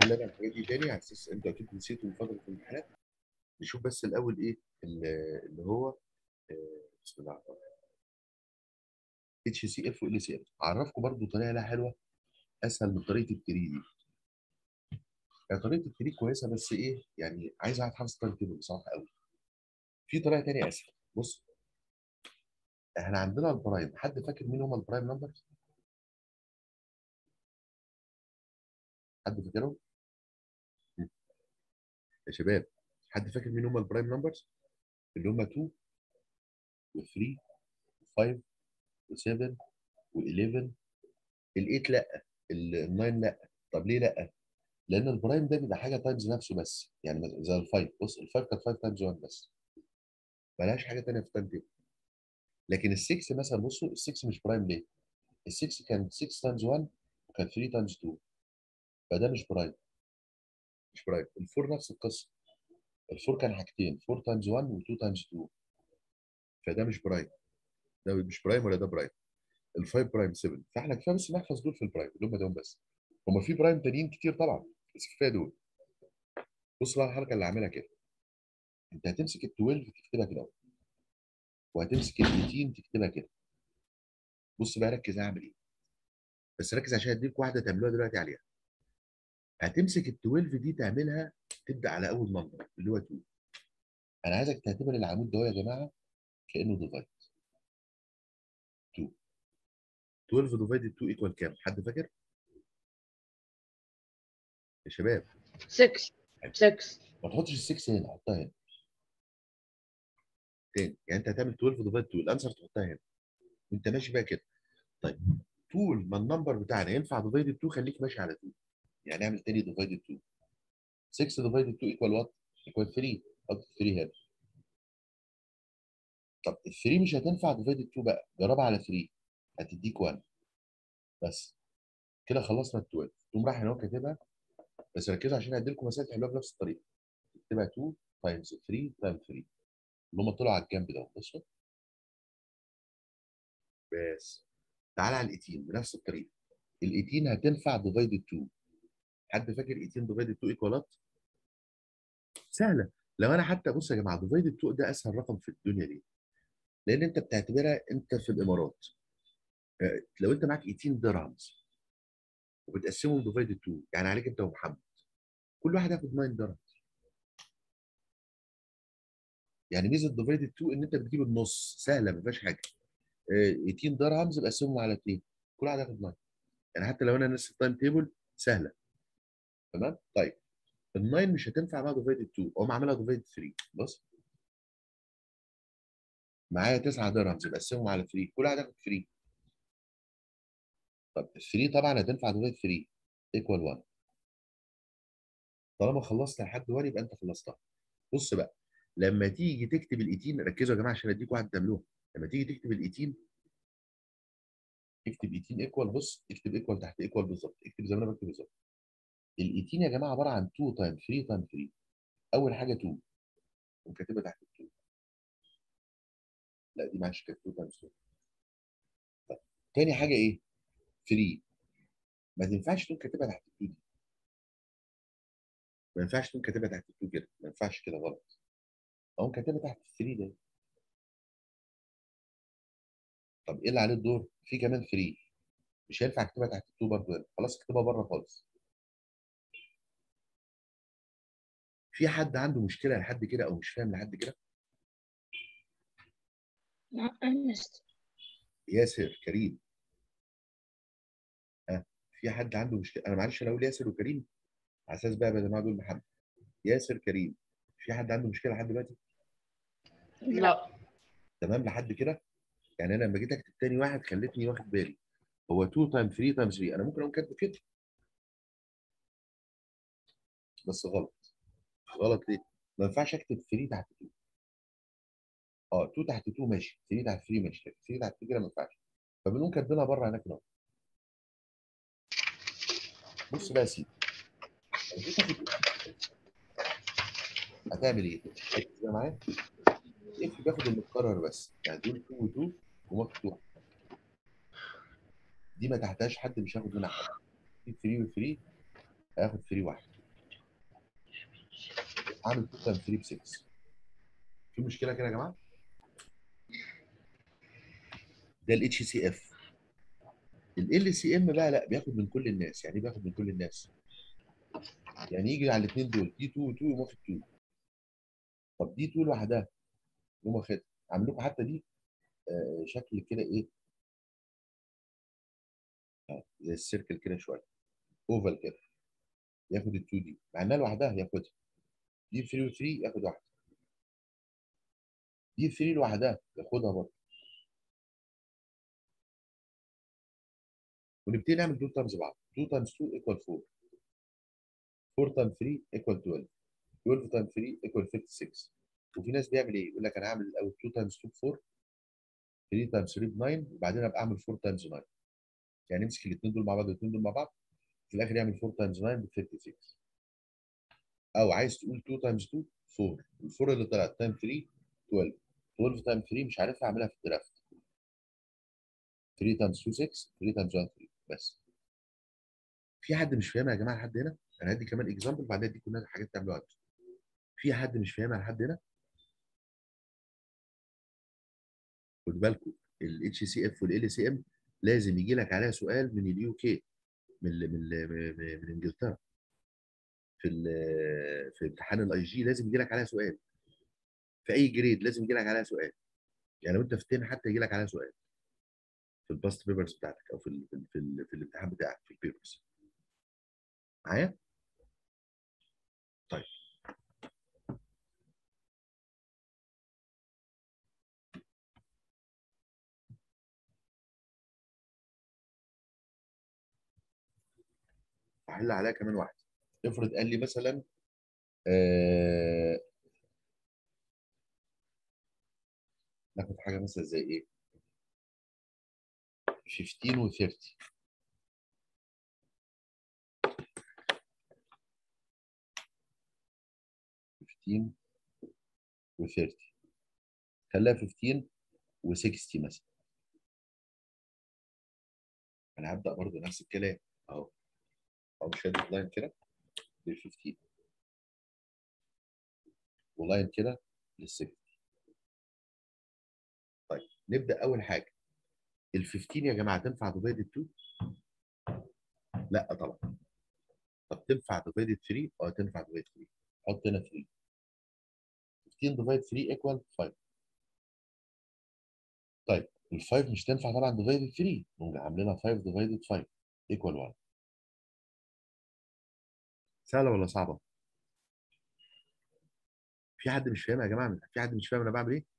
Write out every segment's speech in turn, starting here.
كل انا الحاجات دي تاني على اساس انتوا اكيد نسيتوا من فتره الامتحانات نشوف بس الاول ايه ال- اللي هو آه، بسم الله الرحمن الرحيم اتش سي اف وال سي اف اعرفكم برضو طريقه لها حلوه اسهل من طريقه التري دي يعني طريقه التري كويسه بس ايه يعني عايز اعرف حافظ تايم تيبل بصراحه قوي في طريقه تانيه اسهل بص احنا عندنا البرايم حد فاكر مين هم البرايم نمبرز حد فاكرهم م. يا شباب حد فاكر مين هم البرايم نمبرز اللي هم 2 و3 و5 و7 و11 ال8 لا ال9 لا طب ليه لا لان البرايم ده بيبقى حاجه تايمز نفسه بس يعني مثلا زي ال5 بص ال5 كانت 5 تايمز 1 بس ملهاش حاجه ثانيه في التايم تيبل لكن ال6 مثلا بصوا ال6 مش برايم ليه ال6 كان 6 تايمز 1 وكان 3 تايمز 2 فده مش برايم مش برايم الفور نفس القصه الفور كان حاجتين 4 تايمز 1 و2 تايمز 2 فده مش برايم ده مش برايم ولا ده برايم الفايف برايم 7 فاحنا كفايه بس نحفظ دول في البرايم اللي هم دول بس هم في برايم تانيين كتير طبعا بس كفايه دول بص بقى الحركه اللي هعملها كده انت هتمسك ال 12 تكتبها كده اهو وهتمسك ال 18 تكتبها كده بص بقى ركز هعمل ايه بس ركز عشان اديك واحده تعملوها دلوقتي عليها هتمسك ال 12 دي تعملها تبدا على اول نمبر اللي هو 2 انا عايزك تعتبر العمود ده يا جماعه كانه ديفايد 2 12 ديفايد 2 ايكوال كام حد فاكر يا شباب 6 6 ما تحطش ال 6 هنا حطها هنا تاني يعني انت هتعمل 12 ديفايد 2 الانسر تحطها هنا وانت ماشي بقى كده طيب طول ما النمبر بتاعنا ينفع ديفايد 2 خليك ماشي على 2 يعني اعمل تاني ديفايد 2 6 ديفايد 2 ايكوال وات؟ ايكوال 3 حط 3 هنا طب ال 3 مش هتنفع ديفايد 2 بقى جربها على 3 هتديك 1 بس كده خلصنا ال 12 تقوم رايح هنا وكاتبها بس ركزوا عشان هدي لكم مسائل تحلوها بنفس الطريقه تكتبها 2 تايمز 3 تايمز 3 اللي هم طلعوا على الجنب ده بصوا بس تعالى على ال 18 بنفس الطريقه ال 18 هتنفع ديفايد 2 حد فاكر 18 ديفايد 2 ايكوالات سهله لو انا حتى بص يا جماعه ديفايد 2 ده اسهل رقم في الدنيا دي لان انت بتعتبرها انت في الامارات آه، لو انت معاك 18 درهمز وبتقسمهم ديفايد 2 يعني عليك انت ومحمد كل واحد ياخد 9 درهم يعني ميزه ديفايد 2 ان انت بتجيب النص سهله ما فيهاش حاجه آه، 18 درهمز بقسمهم على 2 كل واحد ياخد 9 يعني حتى لو انا نفس التايم تيبل سهله تمام طيب ال 9 مش هتنفع مع ديفايد 2 اقوم عاملها ديفايد 3 بص معايا 9 درهمز بقسمهم على 3 كل واحد ياخد 3 طب ال 3 طبعا هتنفع ديفايد 3 ايكوال 1 طالما خلصت لحد 1 يبقى انت خلصتها بص بقى لما تيجي تكتب ال 18 ركزوا يا جماعه عشان اديك واحد تعملوها لما تيجي تكتب ال 18 اكتب 18 ايكوال بص اكتب ايكوال تحت ايكوال بالظبط اكتب زي ما انا بكتب بالظبط ال 18 يا جماعه عباره عن 2 تايم 3 تايم 3 اول حاجه 2 وكاتبها تحت 2 لا دي معلش كانت 2 تايمز 2 طيب تاني حاجه ايه 3 ما تنفعش تكون كاتبها تحت 2 دي ما ينفعش تكون كاتبها تحت 2 كده ما ينفعش كده غلط اقوم كاتبها تحت 3 ده طب ايه اللي عليه الدور في كمان 3 مش هينفع اكتبها تحت 2 برضه هنا خلاص اكتبها بره خالص في حد عنده مشكله لحد كده او مش فاهم لحد كده ياسر كريم ها في حد عنده مشكله انا معلش انا اقول ياسر وكريم على اساس بقى بدل ما دول محمد ياسر كريم في حد عنده مشكله لحد دلوقتي لا تمام لحد كده يعني انا لما جيت اكتب تاني واحد خلتني واخد بالي هو 2 تايم 3 تايم 3 انا ممكن اقوم كاتبه كده بس غلط غلط ليه؟ ما ينفعش اكتب 3 تحت 2 اه 2 تحت 2 ماشي 3 تحت 3 ماشي لكن 3 تحت 2 كده ما ينفعش فبنقوم كاتبينها بره هناك اهو بص بقى يا سيدي لو جيت اخد هتعمل ايه؟ ركز بقى معايا اف بياخد المتكرر بس يعني دول 2 و2 ومفتوح دي ما تحتاجش حد مش هياخد منها حاجه دي 3 و3 هياخد 3 واحد اعمل 2 تايم 3 ب 6 في مشكله كده يا جماعه ده الاتش سي اف ال سي ام بقى لا بياخد من كل الناس يعني ايه بياخد من كل الناس يعني يجي على الاثنين دول دي 2 و 2 يقوم واخد 2 طب دي 2 لوحدها يقوم واخدها عامل لكم حتى دي آه، شكل كده ايه آه، زي السيركل كده شويه اوفال كده ياخد ال 2 دي مع انها لوحدها ياخدها دي 3 و 3 ياخد واحده دي 3 لوحدها ياخدها برضه ونبتدي نعمل 2 تايمز بعض 2 تايمز 2 ايكوال 4 4 تايمز 3 ايكوال 12 12 تايمز 3 ايكوال 56 وفي ناس بيعمل ايه؟ يقول لك انا هعمل الاول 2 تايمز 2 ب 4 3 تايمز 3 ب 9 وبعدين ابقى اعمل 4 تايمز 9 يعني امسك الاثنين دول مع بعض والاثنين دول مع بعض في الاخر يعمل 4 تايمز 9 ب 56 او عايز تقول 2 تايمز 2 4 ال4 اللي طلعت تايم 3 12 12 تايم 3 مش عارفها اعملها في الدرافت 3 تايمز 2 6 3 تايمز 1 3 بس في حد مش فاهمها يا جماعه لحد هنا انا هدي كمان اكزامبل بعدين اديكم كلها حاجات تعملوها انتوا في حد مش فاهمها لحد هنا خد بالكم الاتش سي اف والال سي ام لازم يجي لك عليها سؤال من اليو كي من ال من ال من, من انجلترا في ال- في امتحان الاي جي لازم يجي لك عليها سؤال في اي جريد لازم يجي لك عليها سؤال يعني لو انت في 10 حتى يجي لك عليها سؤال في الباست بيبرز بتاعتك او في ال في, ال في, ال في الامتحان بتاعك في البيبرز معايا؟ طيب هحل عليها كمان واحده افرض قال لي مثلا آه ناخد حاجه مثلا زي ايه 15 و 30 15 و 30 خليها 15 و 60 مثلا انا هبدا برضه نفس الكلام اهو اهو شادد لاين كده لل 15 ولاين كده لل 60 طيب نبدا اول حاجه ال 15 يا جماعه تنفع ديفايدد 2 لا طبعا طب تنفع ديفايدد 3 اه تنفع ديفايدد 3 حط هنا 3 15 ديفايد 3 ايكوال 5 طيب ال 5 مش تنفع طبعا ديفايدد 3 نقوم عاملينها 5 ديفايدد 5 ايكوال 1 سهله ولا صعبه؟ في حد مش فاهم يا جماعه في حد مش فاهم انا بعمل ايه؟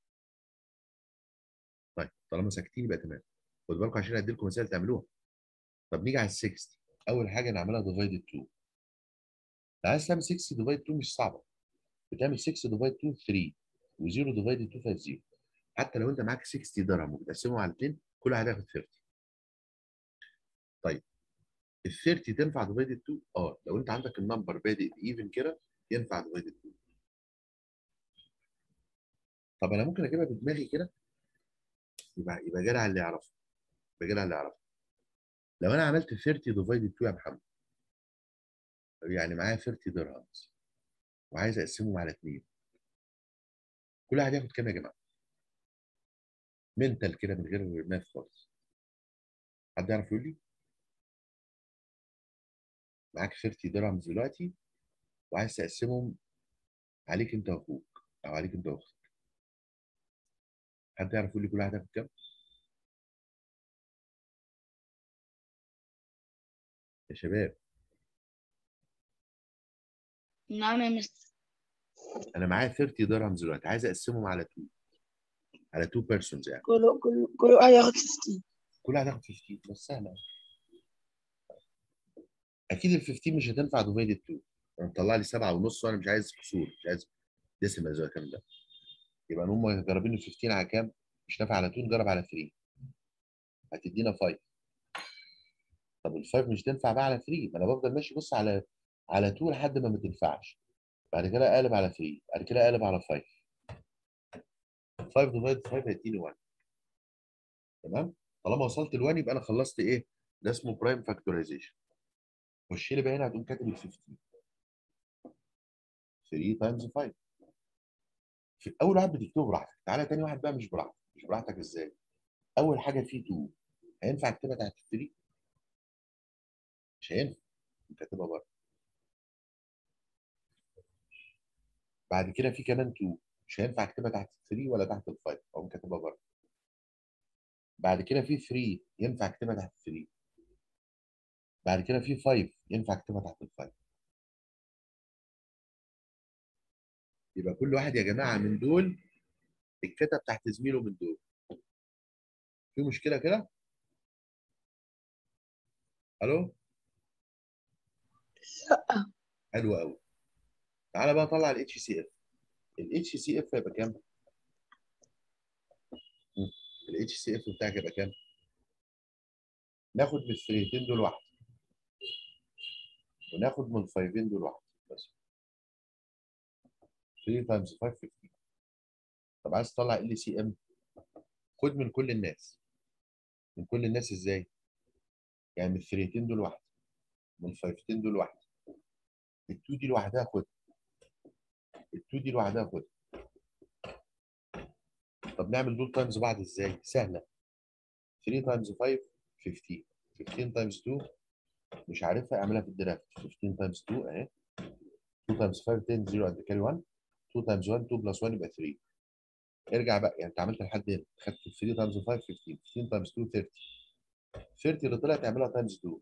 طيب طالما ساكتين يبقى تمام خدوا بالكم عشان ادي لكم مثال تعملوها طب نيجي على ال 60 اول حاجه نعملها ديفايدد 2 لو عايز تعمل 6 ديفايد 2 مش صعبه بتعمل 6 ديفايد 2 3 و0 ديفايد 2 5 0 حتى لو انت معاك 60 درهم وبتقسمهم على 2 كل واحد هياخد 30 طيب ال 30 تنفع ديفايد 2 اه لو انت عندك النمبر بادئ ايفن كده ينفع ديفايد 2 طب انا ممكن اجيبها بدماغي كده يبقى يبقى جدع اللي يعرفه يبقى جدع اللي يعرفه لو انا عملت 30 ديفايد 2 يا محمد يعني معايا 30 درهم وعايز اقسمهم على 2 كل واحد ياخد كام يا جماعه؟ منتال كده من غير ماث خالص حد يعرف يقول لي؟ معاك 30 درهم دلوقتي وعايز تقسمهم عليك انت واخوك او عليك انت واختك حد يعرف يقول لي كل واحد ياخد كام؟ يا شباب نعم يا مستر انا معايا 30 درهم دلوقتي عايز اقسمهم على 2 على 2 بيرسونز يعني كل كل كل واحد ياخد 15 كل واحد ياخد 15 بس سهله اكيد ال 15 مش هتنفع ديفايد 2 انا مطلع لي 7 ونص وانا مش عايز كسور مش عايز ديسيمال زي الكلام ده يبقى هم جربين ال 15 على كام؟ مش نافع على 2 جرب على 3 هتدينا 5 طب ال 5 مش تنفع بقى على 3 ما انا بفضل ماشي بص على على 2 لحد ما ما تنفعش بعد كده اقلب على 3 بعد كده اقلب على 5 5 ديفايد 5 هيديني 1 تمام طالما وصلت ل 1 يبقى انا خلصت ايه؟ ده اسمه برايم فاكتورايزيشن خش لي بقى هنا هتقوم كاتب ال 15 3 تايمز 5 في اول واحد بتكتبه براحتك تعالى تاني واحد بقى مش براحتك مش براحتك ازاي اول حاجه فيه 2 هينفع اكتبها تحت 3 مش هينفع كاتبها بره بعد كده في كمان 2 مش هينفع اكتبها تحت 3 ولا تحت ال 5 او كاتبها بره بعد كده في 3 ينفع اكتبها تحت 3 بعد كده في 5 ينفع اكتبها تحت ال 5 يبقى كل واحد يا جماعه من دول اتكتب تحت زميله من دول في مشكله كده الو لا حلو قوي تعالى بقى طلع الاتش سي اف الاتش سي اف هيبقى كام الاتش سي اف بتاعك هيبقى كام ناخد من الثريتين دول واحده وناخد من الفايفين دول واحده بس 3 تايمز 5 15 طب عايز تطلع ال سي ام خد من كل الناس من كل الناس ازاي يعني من الثريتين دول واحده من الفايفتين دول واحده التو دي لوحدها خد التو دي لوحدها خد طب نعمل دول تايمز بعض ازاي سهله 3 تايمز 5 15 15 تايمز 2 مش عارفها اعملها في الدرافت 15 تايمز 2 اهي 2 تايمز 5 10 0 اند كاري 1 2 تايمز 1 2 بلس 1 يبقى 3 ارجع بقى يعني انت عملت لحد هنا خدت 3 تايمز 5 15 15 تايمز 2 30 30 اللي طلعت اعملها تايمز 2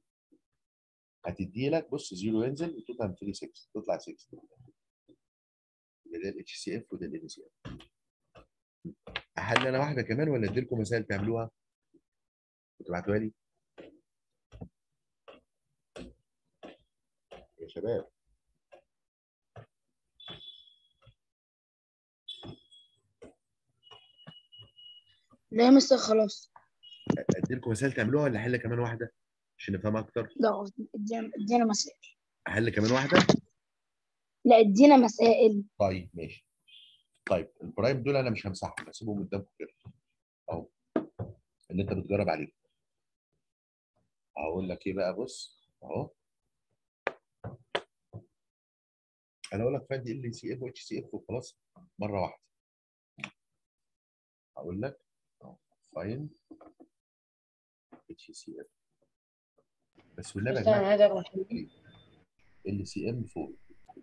هتدي لك بص 0 ينزل 2 تايمز 3 6 تطلع 6 يبقى ده الاتش سي اف وده الان سي اف احل انا واحده كمان ولا ادي لكم مسائل تعملوها وتبعتوها لي يا شباب لا يا مستر خلاص ادي لكم مسائل تعملوها ولا احل كمان واحده عشان نفهمها اكتر لا ادينا ادينا مسائل احل كمان واحده لا ادينا مسائل طيب ماشي طيب البرايم دول انا مش همسحهم هسيبهم قدامكم كده اهو اللي انت بتجرب عليهم هقول لك ايه بقى بص اهو انا اقول لك فادي ال سي اف واتش سي اف وخلاص مره واحده هقول لك فاين اتش سي اف بس والنبي يا مستر جماعه انا هذا الوحيد ال سي ام فوق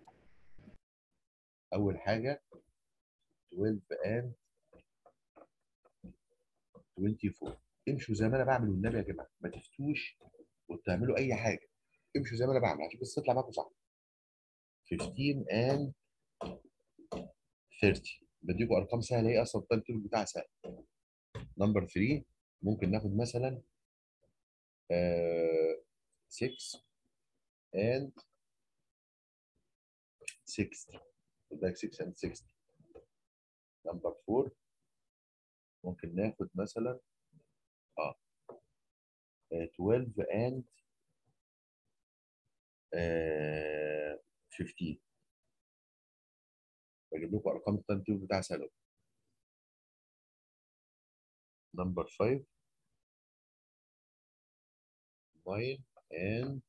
اول حاجه 12 and 24 امشوا زي ما انا بعمل والنبي يا جماعه ما تفتوش وتعملوا اي حاجه امشوا زي ما انا بعمل عشان بس تطلع معاكم صح 15 and 30 بديكم ارقام سهله هي اصلا التايم تيبل بتاعها سهل نمبر 3 ممكن ناخد مثلا آه 6 and 60 خد بالك 6 and 60 نمبر 4 ممكن ناخد مثلا اه آه، 12 and آه 15 بجيب لكم ارقام التايم تيبل بتاع سنه نمبر 5 9 and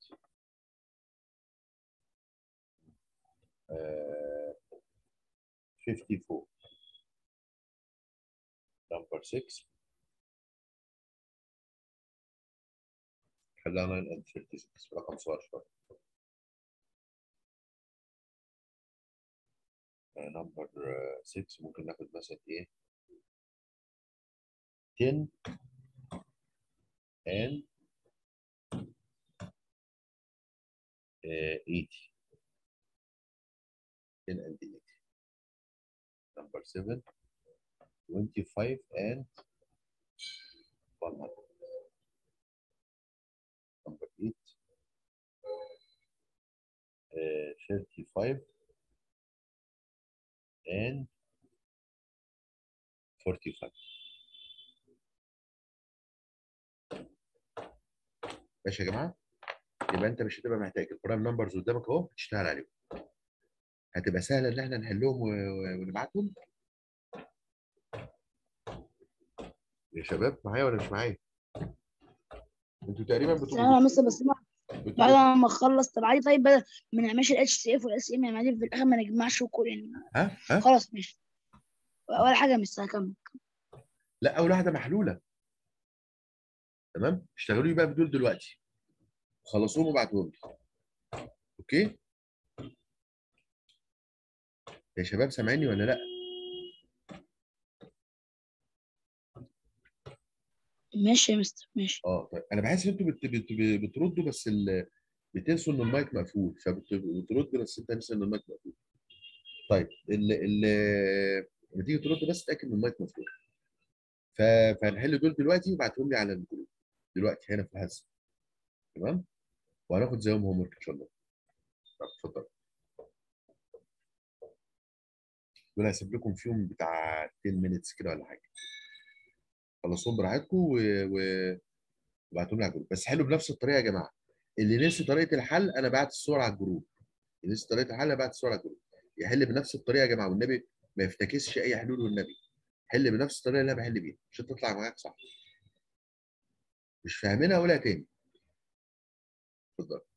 آه 54 نمبر 6 خليها 9 and 36 رقم صغير شويه نمبر 6 ممكن ناخد مثلا ايه 10 and uh, 80 10 and 80 number 7 25 and 100 number 8 uh, 35 and 45 ماشي يا جماعه يبقى انت مش هتبقى محتاج البرايم نمبرز قدامك اهو تشتغل عليهم هتبقى سهله ان احنا نحلهم و- و- ونبعتهم يا شباب معايا ولا مش معايا انتوا تقريبا لا بتبقوا يا مستر بس انا بتقول بعد ما اخلص طب عادي طيب بدل ما نعملش الاتش سي اف والاس ام يعني عادي في الاخر ما نجمعش وكل يعني ها ها خلاص ماشي ولا حاجه مش هكمل لا اول واحده محلوله تمام اشتغلوا لي بقى بدول دلوقتي خلصوهم وابعتوهم لي اوكي يا شباب سامعيني ولا لا ماشي يا مستر ماشي اه طيب انا بحس ان انتوا بت... بت... بتردوا بس ال... بتنسوا ان المايك مقفول فبترد بس انت نسي ان المايك مقفول طيب ال ال لما تيجي ترد بس اتاكد ان المايك مفتوح ف... فهنحل دول دلوقتي وابعتهم لي على الجروب دلوقتي هنا في الهز تمام وهناخد زيهم هوم ورك ان شاء الله طب اتفضل دول هسيب لكم فيهم بتاع 10 مينتس كده ولا حاجه خلصوهم براحتكم و... و... وابعتهم لي على الجروب بس حلوا بنفس الطريقه يا جماعه اللي نسي طريقه الحل انا بعت الصور على الجروب اللي نسي طريقه الحل انا بعت الصور على الجروب يحل بنفس الطريقه يا جماعه والنبي ما يفتكسش اي حلول والنبي حل بنفس الطريقه اللي انا بحل بيها عشان تطلع معاك صح مش فاهمينها قولها تاني اتفضل